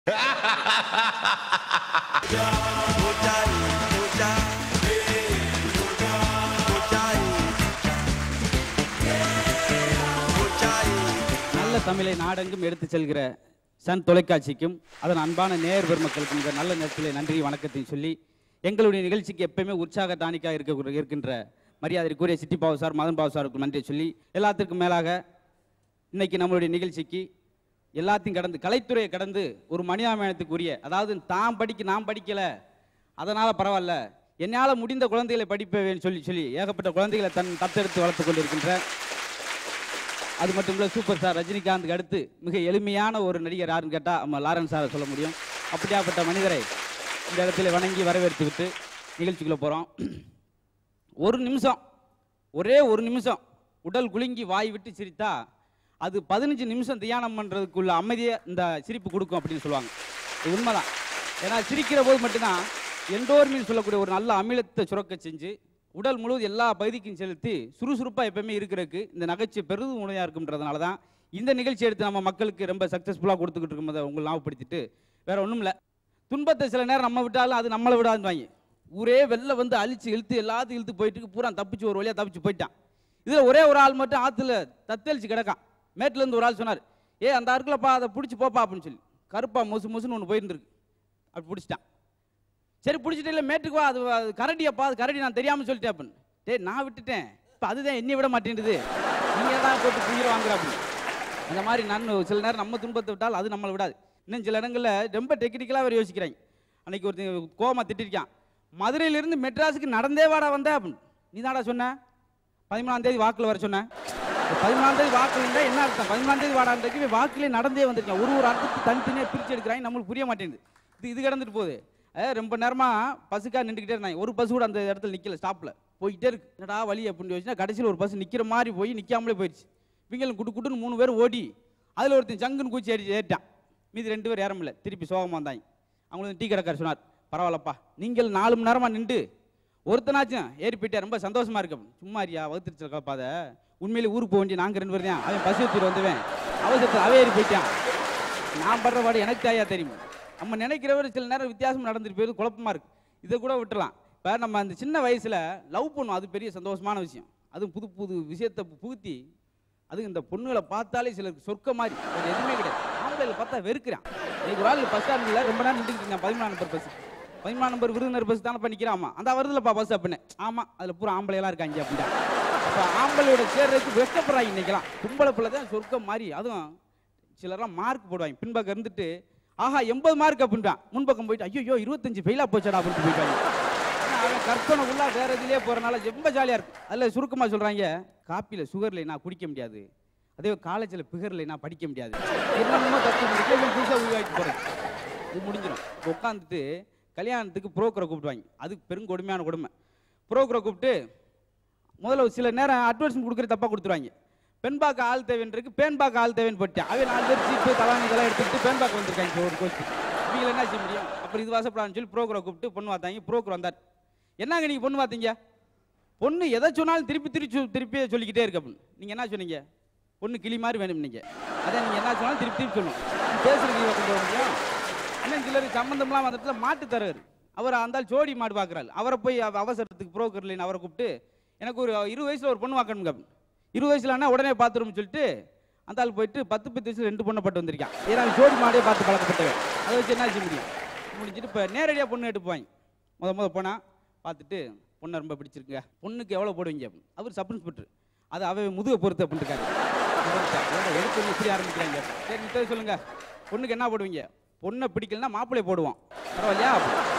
நல்ல தமிழை நாடெங்கும் எடுத்துச் செல்கிற சன் தொலைக்காட்சிக்கும் அதன் அன்பான நேயர் பெருமக்களுக்கும் இந்த நல்ல நேரத்திலே நன்றி வணக்கத்தையும் சொல்லி எங்களுடைய நிகழ்ச்சிக்கு எப்பயுமே உற்சாக டானிக்காக இருக்க இருக்கின்ற மரியாதைக்குரிய சிட்டி பாவு சார் மதன் பாவு சாருக்கு நன்றியை சொல்லி எல்லாத்திற்கும் மேலாக இன்னைக்கு நம்மளுடைய நிகழ்ச்சிக்கு எல்லாத்தையும் கடந்து கலைத்துறையை கடந்து ஒரு மனிதாபிமானத்துக்குரிய அதாவது தான் படிக்க நான் படிக்கல அதனால பரவாயில்ல என்னால் முடிந்த குழந்தைகளை படிப்பேன் சொல்லி சொல்லி ஏகப்பட்ட குழந்தைகளை தன் தத்தெடுத்து வளர்த்து கொண்டிருக்கின்ற அது மட்டும் இல்லை சூப்பர் ஸ்டார் ரஜினிகாந்துக்கு அடுத்து மிக எளிமையான ஒரு நடிகர் யாருன்னு கேட்டால் நம்ம லாரன்ஸ் சாரை சொல்ல முடியும் அப்படியாப்பட்ட மனிதரை இந்த இடத்துல வணங்கி வரவேற்று விட்டு நிகழ்ச்சிக்குள்ளே போகிறோம் ஒரு நிமிஷம் ஒரே ஒரு நிமிஷம் உடல் குலுங்கி வாய் விட்டு சிரித்தா அது பதினஞ்சு நிமிஷம் தியானம் பண்ணுறதுக்குள்ள அமைதியை இந்த சிரிப்பு கொடுக்கும் அப்படின்னு சொல்லுவாங்க இது உண்மைதான் ஏன்னா சிரிக்கிற போது மட்டும்தான் எண்டோர்மின் சொல்லக்கூடிய ஒரு நல்ல அமிலத்தை சுரக்க செஞ்சு உடல் முழுவதும் எல்லா பகுதிக்கும் செலுத்தி சுறுசுறுப்பாக எப்பவுமே இருக்கிறதுக்கு இந்த நகைச்சுவை பெரிதும் உதவியாக இருக்குன்றதுனால தான் இந்த நிகழ்ச்சி எடுத்து நம்ம மக்களுக்கு ரொம்ப சக்ஸஸ்ஃபுல்லாக கொடுத்துக்கிட்டு இருக்கும்போது உங்களை ஞாபகப்படுத்திட்டு வேற ஒன்றும் இல்லை துன்பத்தை சில நேரம் நம்ம விட்டாலும் அது நம்மளை விடாதுன்னு வாங்கி ஊரே வெளில வந்து அழிச்சு இழுத்து எல்லாத்தையும் இழுத்து போயிட்டு இருக்கு. பூரா தப்பிச்சு ஒரு வழியாக தப்பிச்சு போயிட்டான் இதில் ஒரே ஒரு ஆள் மட்டும் ஆற்றுல தத்தளிச்சு கிடக்கான் மேட்டிலேருந்து ஒரு ஆள் சொன்னார் ஏ அந்த அருக்குலப்பா அதை பிடிச்சி போப்பா அப்படின்னு சொல்லி கருப்பா மொசு மொசுன்னு ஒன்று போயிருந்துருக்கு அப்படி பிடிச்சிட்டான் சரி பிடிச்சிட்டு இல்லை மேட்டுக்கு வா அது அது கரடியப்பா அது கரடி நான் தெரியாமல் சொல்லிட்டேன் அப்படின்னு டேய் நான் விட்டுட்டேன் இப்போ அதுதான் என்னைய விட மாட்டேங்குது நீங்கள் தான் போட்டு புயிர் வாங்குற அப்படின்னு அந்த மாதிரி நான் சில நேரம் நம்ம துன்பத்தை விட்டால் அது நம்மளை விடாது இன்னும் சில இடங்களில் ரொம்ப டெக்னிக்கலாக வேறு யோசிக்கிறாங்க அன்னைக்கு ஒருத்தன் கோமா திட்டிருக்கான் மதுரையிலிருந்து மெட்ராஸுக்கு நடந்தே வாடா வந்த அப்படின்னு நீ தாடா சொன்ன பதிமூணாம் தேதி வாக்கில் வர சொன்னேன் பதிமூணாம் தேதி வாக்கில் இருந்தால் என்ன அர்த்தம் பதிமூணாம் தேதி வாடான்றதுக்கு இவன் வாக்கிலே நடந்தே வந்திருக்கான் ஒரு ஒரு அர்த்தத்தை தனித்தனியாக பிரித்து எடுக்கிறாங்க நம்மளுக்கு புரிய மாட்டேங்குது இது இது கிடந்துட்டு போகுது அஹ் ரொம்ப நேரமாக பஸ்ஸுக்காக நின்றுக்கிட்டே இருந்தாங்க ஒரு பஸ் கூட அந்த இடத்துல நிற்கல ஸ்டாப்பில் போய்கிட்டே இருக்கு என்னடா வழி அப்படின்னு யோசிச்சா கடைசியில் ஒரு பஸ் நிற்கிற மாதிரி போய் நிற்காமலே போயிடுச்சு இவங்களும் குட்டு குட்டுன்னு மூணு பேர் ஓடி அதில் ஒருத்தன் ஜங்குன்னு கூச்சி ஏறி ஏறிட்டான் மீதி ரெண்டு பேர் ஏறமில்ல திருப்பி சோகமாக வந்தாங்க அவங்களுக்கு டீ கடைக்காரர் சொன்னார் பரவாயில்லப்பா நீங்கள் நாலு மணி நேரமாக நின்று ஒருத்தனாச்சும் ஏறி போயிட்டா ரொம்ப சந்தோஷமா இருக்கு சும்மா அறியா வகுத்துருச்சல் கலப்பாத உண்மையிலே ஊருக்கு போக வேண்டிய நாங்கள் ரெண்டு பேர் தான் அவன் பசி வச்சுட்டு வந்தவன் அவசரத்தில் அவன் ஏறி போயிட்டான் நான் படுற பாடு எனக்கு தாயா தெரியும் நம்ம நினைக்கிறவர் சில நேரம் வித்தியாசம் நடந்துட்டு போயிரு குழப்பமா இருக்கு இதை கூட விட்டுறலாம் இப்போ நம்ம அந்த சின்ன வயசுல லவ் பண்ணுவோம் அது பெரிய சந்தோஷமான விஷயம் அதுவும் புது புது விஷயத்தை புகுத்தி அது இந்த பொண்ணுகளை பார்த்தாலே சிலருக்கு சொர்க்க மாதிரி வேற எதுவுமே கிடையாது ஆம்பளைகளை பார்த்தா வெறுக்கிறான் இன்னைக்கு ஒரு ஆள் பஸ் ஸ்டாண்டில் ரொம்ப நேரம் நின்றுட்டு இருந்தேன் பதிமூணாம் நம்பர் பஸ் பதிமூணாம் நம்பர் விருதுநர் பஸ் தானே பண்ணிக்கிறாமா அந்த வருதுலப்பா பஸ் அப்படின்னு ஆமா அதில் பூரா ஆம்பளையெல்லாம் இருக்காங்க அப்படின்ட்டா அப்போ ஆம்பளையோட சேர்றதுக்கு வெட்கப்படுறாங்க இன்னைக்கெல்லாம் கும்பலை பிள்ளை தான் சொர்க்கம் மாதிரி அதுவும் சிலர்லாம் மார்க் போடுவாங்க பின்பக்கம் இருந்துட்டு ஆஹா எண்பது மார்க் அப்படின்ட்டான் முன்பக்கம் போயிட்டு ஐயோ இருபத்தஞ்சு ஃபெயிலாக போச்சடா அப்படின்ட்டு போயிட்டாங்க ஆனா, அவன் கற்பனை உள்ள வேற இதுலயே போறனால ரொம்ப ஜாலியா இருக்கு அதுல சுருக்கமா சொல்றாங்க காப்பில சுகர் இல்லைனா குடிக்க முடியாது அதே காலேஜில் பிகர் இல்லைனா படிக்க முடியாது என்னென்னமோ தப்பு முடிக்க இவன் புதுசா உருவாக்கி போறேன் இது முடிஞ்சிடும் இப்போ உட்காந்துட்டு கல்யாணத்துக்கு புரோக்கரை கூப்பிடுவாங்க அதுக்கு பெரும் கொடுமையான கொடுமை புரோக்கரை கூப்பிட்டு முதல்ல ஒரு சில நேரம் அட்வான்ஸ் கொடுக்குற தப்பா கொடுத்துருவாங்க பெண் பார்க்க ஆள் தேவைன்றிருக்கு பேன் பார்க்க ஆள் தேவைன்னு போட்டேன் அவன் நாலு பேர் சீப்பு தலானி இதெல்லாம் எடுத்துக்கிட்டு பேன் பார்க்க வந்திருக்காங்க இப்போ ஒரு கோச்சு இவங்க என்ன செய்ய முடியும் அப்புறம் இது வாசப்படான்னு சொல்லி புரோக்கரை கூப்பிட்டு பொண்ணு பார்த்தாங்க புரோக்கர் வந்தார் என்னங்க நீங்க பொண்ணு பார்த்தீங்க பொண்ணு எதை சொன்னாலும் திருப்பி திருப்பி திருப்பி சொல்லிக்கிட்டே இருக்கு அப்படின்னு நீங்க என்ன சொன்னீங்க பொண்ணு கிளி மாதிரி வேணும் நீங்க அதான் நீங்க என்ன சொன்னாலும் திருப்பி திருப்பி சொல்லணும் பேசுறதுக்கு கொண்டு வர முடியும் இன்னும் சிலர் சம்மந்தம்லாம் வந்துட்டுல மாட்டு தரவர் அவர் அந்த ஆள் ஜோடி மாடு பார்க்குறாரு அவரை போய் அவ- அவசரத்துக்கு புரோக்கர் இல்லைன்னு அவரை கூப்பிட்டு எனக்கு ஒரு இருபது வயசுல ஒரு பொண்ணு பார்க்கணுங்க அப்படின்னு. இருபது வயசுல ஆனா உடனே பார்த்துரும்னு சொல்லிட்டு அந்த ஆள் போயிட்டு பத்து பத்து வயசுல ரெண்டு பொண்ணை பட்டு வந்திருக்கான் ஏன்னா அவன் ஜோடி மாடே பார்த்து பழக்கப்பட்டவன் அதை வச்சு என்ன செய்ய முடியும் முடிஞ்சிட்டு இப்போ நேரடியாக பொண்ணு எடுத்து போவாங்க முத முத போனா பார்த்துட்டு பொண்ணை ரொம்ப பிடிச்சிருக்குங்க பொண்ணுக்கு எவ்வளோ போடுவீங்க அப்படின்னு. அவர் சப் இன்ஸ்பெக்டர் அது அவன் முதுக பொறுத்து அப்படின்னு இருக்காரு எடுத்து இப்படி ஆரம்பிக்கிறாங்க சரி இப்போ சொல்லுங்க பொண்ணுக்கு என்ன போடுவீங்க பொண்ணை பிடிக்கலன்னா மாப்பிள்ளை போடுவோம் பரவாயில்லையா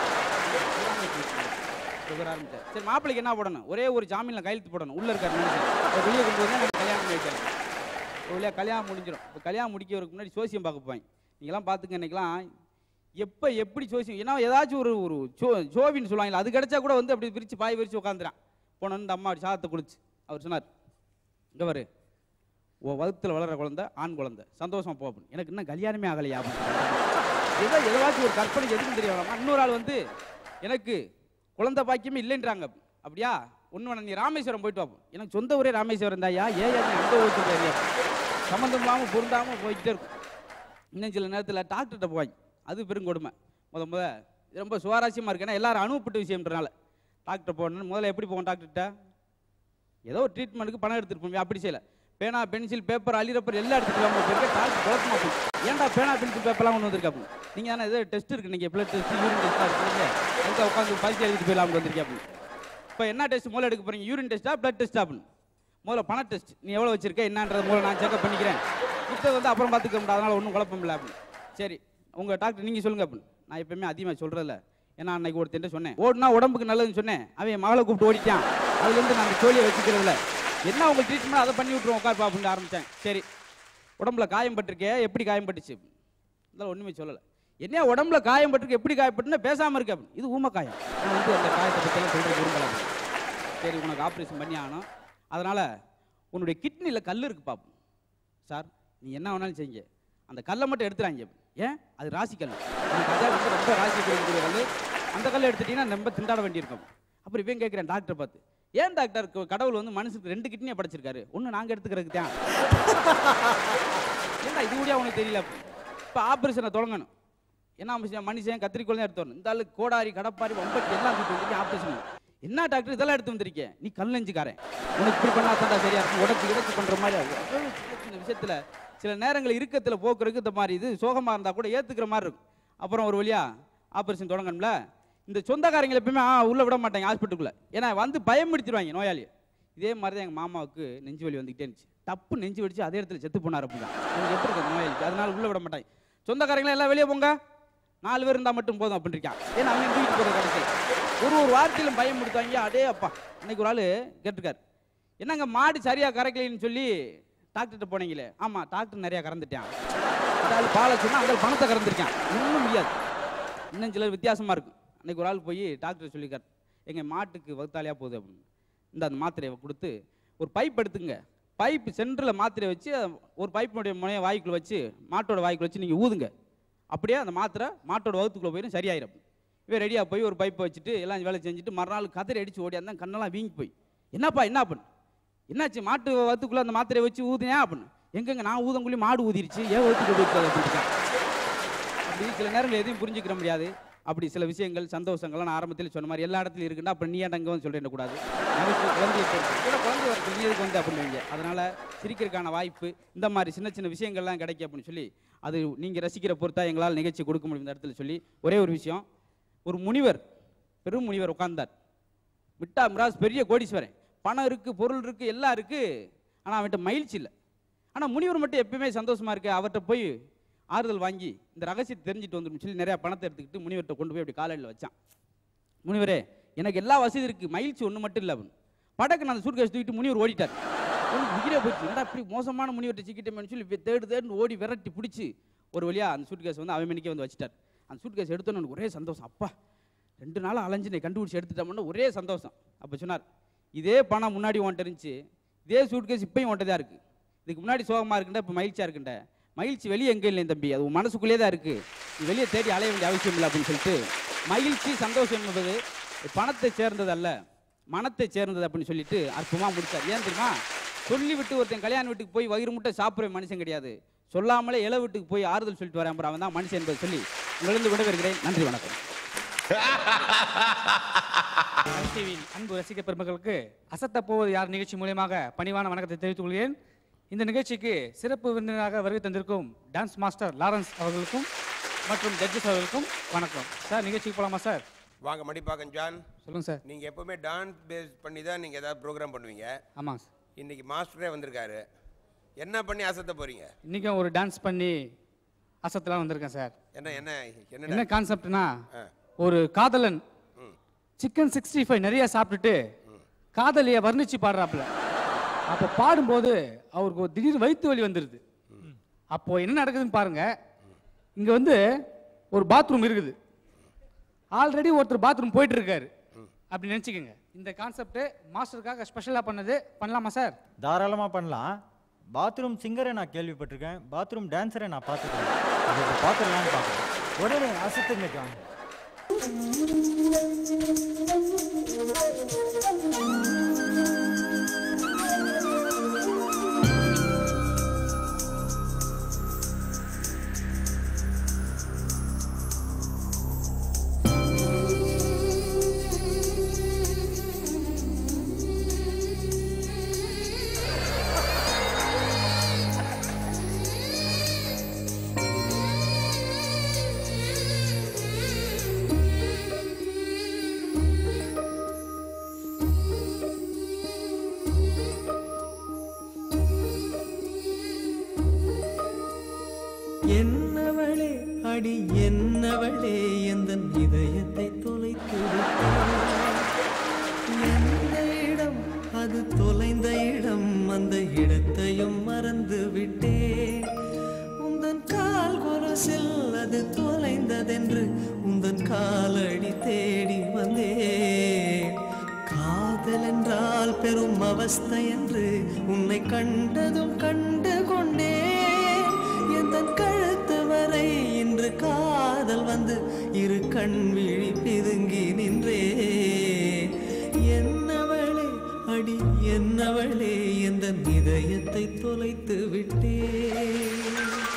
சுகர் ஆரம்பிச்சார் சரி மாப்பிள்ளைக்கு என்ன போடணும் ஒரே ஒரு ஜாமீனில் கையெழுத்து போடணும் உள்ள இருக்காரு மனுஷன் அவர் வெளியே கொண்டு வந்து எனக்கு கல்யாணம் பண்ணி வைக்காரு ஒரு வழியாக கல்யாணம் முடிஞ்சிடும் இப்போ கல்யாணம் முடிக்கிறதுக்கு முன்னாடி சோசியம் பார்க்க போவாங்க நீங்களாம் பார்த்துக்க இன்னைக்கெல்லாம் எப்போ எப்படி சோசியம் ஏன்னா ஏதாச்சும் ஒரு ஒரு சோ ஜோவின்னு சொல்லுவாங்களா அது கிடைச்சா கூட வந்து அப்படி விரிச்சு பாய் விரிச்சு உட்காந்துறான் போனோன்னு இந்த அம்மா அப்படி சாதத்தை குளிச்சு அவர் சொன்னார் இங்கே வரு ஓ வகுத்தில் வளர்ற குழந்தை ஆண் குழந்தை சந்தோஷமா போ அப்படின்னு எனக்கு இன்னும் கல்யாணமே ஆகலையா அப்படின்னு ஏதோ எதாச்சும் ஒரு கற்பனை எதுக்கும் தெரிய வேணாமா இன்னொரு ஆள் வந்து எனக்கு குழந்தை பாக்கியமே இல்லைன்றாங்க அப்படியா ஒன்று வேணாம் நீ ராமேஸ்வரம் போயிட்டு வாப்போம் எனக்கு சொந்த ஊரே ராமேஸ்வரம் தாயா ஏன் நீ அந்த ஊருக்கு போறியா சம்மந்தம் இல்லாமல் பொருந்தாமல் போய்கிட்டே இருக்கும் இன்னும் சில நேரத்தில் டாக்டர்கிட்ட போவாங்க அது பெருங்கொடுமை முத முத இது ரொம்ப சுவாரஸ்யமாக இருக்கு ஏன்னா எல்லாரும் அனுபவப்பட்ட விஷயம்ன்றனால டாக்டர் போகணும் முதல்ல எப்படி போவோம் டாக்டர்கிட்ட ஏதோ ஒரு ட்ரீட்மெண்ட்டுக்கு பணம் எடுத்துட்டு போய் அப்படி செய்யல பேனா பென்சில் பேப்பர் அலிரப்பர் எல்லாம் எடுத்துட்டு வாங்க போயிருக்க டாக்டர் குழப்பமா போய் ஏன்டா பேனா பென்சில் பேப்பர்லாம் கொண்டு வந்திருக்காப்பு நீங்கள் தானே ஏதோ டெஸ்ட் இருக்கு நீங்கள் பிளட் டெஸ்ட் யூரின் டெஸ்ட்டாக இருக்குங்க அதுக்கு உட்காந்து பரிசு எழுதிட்டு போயிடலாம் வந்திருக்காப்பு இப்போ என்ன டெஸ்ட் முதல்ல எடுக்க போறீங்க யூரின் டெஸ்ட்டா பிளட் டெஸ்ட் அப்படின்னு முதல்ல பண டெஸ்ட் நீ எவ்வளோ வச்சிருக்க என்னன்றது மூலம் நான் செக்அப் பண்ணிக்கிறேன் புத்தகம் வந்து அப்புறம் பார்த்துக்க முடியாது அதனால ஒன்றும் குழப்பம் இல்லை அப்படின்னு சரி உங்கள் டாக்டர் நீங்கள் சொல்லுங்க அப்படின்னு நான் எப்பயுமே அதிகமாக சொல்கிறதில்ல ஏன்னா அன்னைக்கு ஒருத்தன் சொன்னேன் ஓடுனா உடம்புக்கு நல்லதுன்னு சொன்னேன் அவன் என் மகளை கூப்பிட்டு ஓடிட்டான் அதுலேருந்து நான் அந்த தோழியை வச்சுக்கிறதில்ல என்ன உங்கள் ட்ரீட்மெண்ட் அதை பண்ணி விட்ருவோம் உட்கார் அப்படின்னு ஆரம்பித்தேன் சரி உடம்புல காயம் பட்டிருக்கே எப்படி காயம் பட்டுச்சு இதெல்லாம் ஒன்றுமே சொல்லலை என்ன உடம்புல காயம் பட்டிருக்கு எப்படி காயப்பட்டுன்னா பேசாமல் இருக்க அப்படின்னு. இது ஊம காயம் நான் வந்து அந்த காயத்தை பற்றியெல்லாம் சொல்கிற விரும்பலாம் சரி உனக்கு ஆப்ரேஷன் பண்ணி ஆகணும் அதனால் உன்னுடைய கிட்னியில் கல் இருக்கு பாப்போம் சார் நீ என்ன வேணாலும் செய்யுங்க அந்த கல்லை மட்டும் எடுத்துறாங்க ஏன் அது ராசி கல் உனக்கு அதே வந்து ரொம்ப ராசி கொடுக்கக்கூடிய கல் அந்த கல்லை எடுத்துட்டீங்கன்னா ரொம்ப திண்டாட வேண்டியிருக்கும் அப்புறம் இவன் கேட்குறேன் டாக்டர் பார்த்து ஏன் டாக்டர் க- கடவுள் வந்து மனுஷனுக்கு ரெண்டு கிட்னியை படைச்சிருக்காரு ஒன்று நாங்கள் எடுத்துக்கிறதுக்கு தான் ஏன்டா இது கூட அவனுக்கு தெரியல இப்போ ஆப்ரேஷனை தொடங்கணும் என்ன மனுஷன் மனுஷன் கத்திரிக்கோள் தான் எடுத்து வரணும் இந்த ஆளு கோடாரி கடப்பாரி வம்பட்டி எல்லாம் தூக்கி வந்துருக்கேன் ஆப்ரேஷன் என்ன டாக்டர் இதெல்லாம் எடுத்து வந்திருக்கேன் நீ கல் நெஞ்சுக்காரன் உனக்கு இப்படி பண்ணா தான்டா சரியா இருக்கும் உடச்சு கிடச்சு பண்ற மாதிரி ஆகும். அவ்வளவு சின்ன சின்ன விஷயத்துல சில நேரங்கள் இறுக்கத்துல போக்குறதுக்கு இந்த மாதிரி இது சோகமா இருந்தா கூட ஏத்துக்கிற மாதிரி இருக்கும் அப்புறம் ஒரு வழியா ஆப்ரேஷன் தொடங்கணும்ல இந்த சொந்தக்காரங்களை எப்பயுமே ஆ, உள்ள விட மாட்டாங்க ஹாஸ்பிட்டலுக்குள்ள ஏன்னா வந்து பயமுடுத்திடுவாங்க நோயாளியை இதே மாதிரி தான் எங்கள் மாமாவுக்கு நெஞ்சு வலி வந்துக்கிட்டே இருந்துச்சு டப்பு நெஞ்சு வெடிச்சு அதே இடத்துல செத்து போனார் அப்படிதான் அவனுக்கு எப்படி இருக்கு அந்த நோயாளிக்கு அதனால உள்ள விட மாட்டாங்க சொந்தக்காரங்களே எல்லாம் வெளியே போங்க நாலு பேர் இருந்தால் மட்டும் போதும் அப்படின்னு இருக்கான் ஏன்னா அவன் தூக்கிட்டு போகிற கடைசி ஒரு ஒரு வார்த்தையிலும் பயம் கொடுத்தாங்க அடே அப்பா இன்னைக்கு ஒரு ஆள் கேட்டிருக்காரு என்னங்க மாடு சரியாக கறக்கலைன்னு சொல்லி டாக்டர்கிட்ட போனீங்களே ஆமாம் டாக்டர் நிறையா கறந்துட்டான் அந்த ஆள் பாலை சொன்னால் அந்த ஆள் பணத்தை கறந்துருக்கான் ஒன்றும் முடியாது இன்னும் சிலர் வித்தியாசமாக இருக்கும் அன்னைக்கு ஒரு ஆள் போய் டாக்டர் சொல்லிக்கார் எங்கள் மாட்டுக்கு வகுத்தாலியாக போகுது அப்படின்னு இந்த அந்த மாத்திரையை கொடுத்து ஒரு பைப் எடுத்துங்க பைப் சென்டரில் மாத்திரையை வச்சு ஒரு பைப்பினுடைய முனைய வாய்க்குள்ள வச்சு மாட்டோட வாய்க்குள்ள வச்சு நீங்கள் ஊதுங்க அப்படியே அந்த மாத்திரை மாட்டோட வகுத்துக்குள்ளே போயிடும் சரியாயிரும் இவன் ரெடியாக போய் ஒரு பைப்பை வச்சுட்டு எல்லாம் வேலை செஞ்சுட்டு மறுநாள் கதறி அடிச்சு ஓடி அந்த கண்ணெல்லாம் வீங்கி போய் என்னப்பா என்ன பண்ணு என்னாச்சு மாட்டு வகுத்துக்குள்ளே அந்த மாத்திரையை வச்சு ஊதுனேன் அப்படின்னு எங்கெங்க நான் ஊதங்குள்ளி மாடு ஊதிருச்சு ஏன் வகுத்துக்கு போயிட்டு அப்படின்னு அப்படி சில நேரங்கள் எதையும் புரிஞ்சுக்கிற முடியாது அப்படி சில விஷயங்கள் சந்தோஷங்கள்லாம் நான் ஆரம்பத்தில் சொன்ன மாதிரி எல்லா இடத்துலையும் இருக்குன்னா அப்புறம் நீ அடங்க வந்து சொல்லிட கூடாது நமக்கு குழந்தைய பொறுத்து கூட குழந்தை வரது நீ எதுக்கு வந்து அப்படிங்க அதனால சிரிக்கிறதுக்கான வாய்ப்பு இந்த மாதிரி சின்ன சின்ன விஷயங்கள்லாம் கிடைக்கும் அப்படின்னு சொல்லி அது நீங்கள் ரசிக்கிற பொறுத்தா எங்களால் நிகழ்ச்சி கொடுக்க முடியும் இந்த இடத்துல சொல்லி ஒரே ஒரு விஷயம் ஒரு முனிவர் பெரும் முனிவர் உட்கார்ந்தார் விட்டா மிராஸ் பெரிய கோடீஸ்வரன் பணம் இருக்கு பொருள் இருக்கு எல்லாம் இருக்கு ஆனால் அவன்கிட்ட மகிழ்ச்சி இல்லை ஆனால் முனிவர் மட்டும் எப்பயுமே சந்தோஷமா இருக்கு அவர்கிட்ட போய் ஆறுதல் வாங்கி இந்த ரகசியத்தை தெரிஞ்சுட்டு வந்துடும் சொல்லி நிறைய பணத்தை எடுத்துக்கிட்டு முனிவர்கிட்ட கொண்டு போய் அப்படி காலையில் வச்சான் முனிவரே எனக்கு எல்லா வசதி இருக்கு மகிழ்ச்சி ஒன்று மட்டும் இல்லை அவன் படக்கு நான் அந்த சூட்கேஸ் தூக்கிட்டு முனிவர் ஓடிட்டார் உனக்கு உயிரே போச்சு என்னடா இப்படி மோசமான முனிவர்கிட்ட சிக்கிட்டேன்னு சொல்லி இப்படி தேடு தேடுன்னு ஓடி விரட்டி பிடிச்சி ஒரு வழியா அந்த சூட்கேஸ் வந்து அவன் மணிக்கே வந்து வச்சிட்டார் அந்த சூட்கேஸ் எடுத்தோன்னு எனக்கு ஒரே சந்தோஷம் அப்பா ரெண்டு நாள் அலைஞ்சு நீ கண்டுபிடிச்சி எடுத்துட்டோம்னா ஒரே சந்தோஷம் அப்போ சொன்னார் இதே பணம் முன்னாடி உன்ட்ட இருந்துச்சு இதே சூட்கேஸ் இப்பயும் உன்ட்ட தான் இருக்கு இதுக்கு முன்னாடி சோகமாக இருக்குண்ட இப்போ மகிழ்ச்சியாக இருக்குண்ட மகிழ்ச்சி வெளியே எங்கே இல்லை தம்பி அது உன் மனசுக்குள்ளே தான் இருக்கு நீ வெளியே தேடி அலைய வேண்டிய அவசியம் இல்லை அப்படின்னு சொல்லிட்டு மகிழ்ச்சி சந்தோஷம் என்பது பணத்தை சேர்ந்தது அல்ல மனத்தை சேர்ந்தது அப்படின்னு சொல்லிட்டு அற்புதமாக முடிச்சார் ஏன் தெரியுமா சொல்லி விட்டு ஒருத்தன் கல்யாண வீட்டுக்கு போய் வயிறு முட்டை சாப்பிட்ற மனுஷன் கிடையாது சொல்லாமலே இள வீட்டுக்கு போய் ஆறுதல் சொல்லிட்டு வரேன் அப்புறம் அவன் தான் மனுஷன் என்பதை சொல்லி உங்களிருந்து விடைபெறுகிறேன் நன்றி வணக்கம் டிவியின் அன்பு ரசிக பெருமக்களுக்கு அசத்த போவது யார் நிகழ்ச்சி மூலியமாக பணிவான வணக்கத்தை தெரிவித்துக் கொள்கிறேன் இந்த நிகழ்ச்சிக்கு சிறப்பு விருந்தினராக வருகை தந்திருக்கும் டான்ஸ் மாஸ்டர் லாரன்ஸ் அவர்களுக்கும் மற்றும் ஜட்ஜஸ் அவர்களுக்கும் வணக்கம் சார் நிகழ்ச்சிக்கு போலாமா சார் வாங்க மணிப்பாக்கம் ஜான் சொல்லுங்க சார் நீங்கள் எப்போவுமே டான்ஸ் பேஸ் பண்ணி தான் நீங்கள் ஏதாவது ப்ரோக்ராம் பண்ணுவீங்க ஆமாங்க சார் இன்னைக்கு மாஸ்டரே வந்திருக்காரு என்ன பண்ணி அசத்த போறீங்க இன்றைக்கும் ஒரு டான்ஸ் பண்ணி அசத்தலாம் வந்திருக்கேன் சார் என்ன என்ன என்ன என்ன கான்செப்ட்னா ஆ. ஒரு காதலன் ம். சிக்கன் சிக்ஸ்டி ஃபைவ் நிறைய சாப்பிட்டுட்டு காதலியை வர்ணிச்சு பாடுறாப்புல அப்போ பாடும்போது அவருக்கு ஒரு திடீர் வயிற்று வலி வந்துடுது அப்போ என்ன நடக்குதுன்னு பாருங்க இங்க வந்து ஒரு பாத்ரூம் இருக்குது ஆல்ரெடி ஒருத்தர் பாத்ரூம் போயிட்டு இருக்காரு அப்படி நினச்சிக்கோங்க இந்த கான்செப்ட் மாஸ்டருக்காக ஸ்பெஷலாக பண்ணது பண்ணலாமா சார் தாராளமாக பண்ணலாம் பாத்ரூம் சிங்கரை நான் கேள்விப்பட்டிருக்கேன் பாத்ரூம் டான்ஸரை நான் பார்த்துருக்கேன் அது இப்போ பார்த்துடலான்னு பார்க்குறேன் உடனே அசத்துங்க ஜான் அடி என்னவளே எந்த இதயத்தை தொலைத்து விட்டாய். எந்த இடம் அது தொலைந்த இடம் அந்த இடத்தையும் மறந்து விட்டேன் உந்தன் கால் கொலுசில் அது தொலைந்ததென்று உந்தன் காலடி தேடி வந்தேன் காதல் என்றால் பெரும் அவஸ்தை என்று உன்னை கண்டதும் கண்டு கொண்டேன் எந்தன் கழுத்து வரை இன்று காதல் வந்து இரு கண் விழி பிதுங்கி நின்றேன் என்னவளே அடி என்னவளே எந்த இதயத்தை தொலைத்து விட்டேன்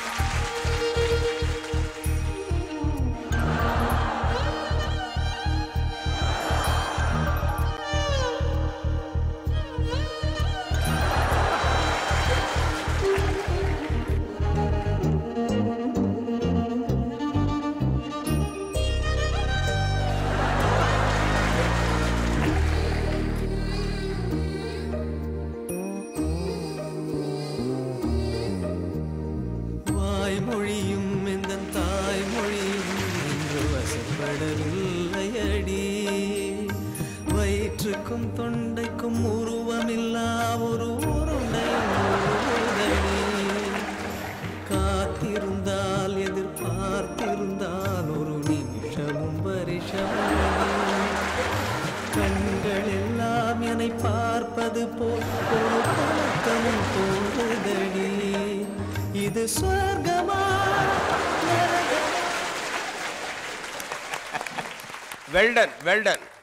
வாய்மொழியும் இந்த தாய்மொழியும் இன்று வசப்படவில்லை அடி வயிற்றுக்கும் தொண்டைக்கும் உருவமில்லா ஒரு உருண்டையும் காத்திருந்தால் எதிர்பார்த்திருந்தால் ஒரு நிமிஷமும் வருஷமும் கண்கள் எல்லாம் என்னை பார்ப்பது போல் ஒரு பழக்கமும் தோன்றுதடி இது சொர்க்கமா நரகமா? Well done well done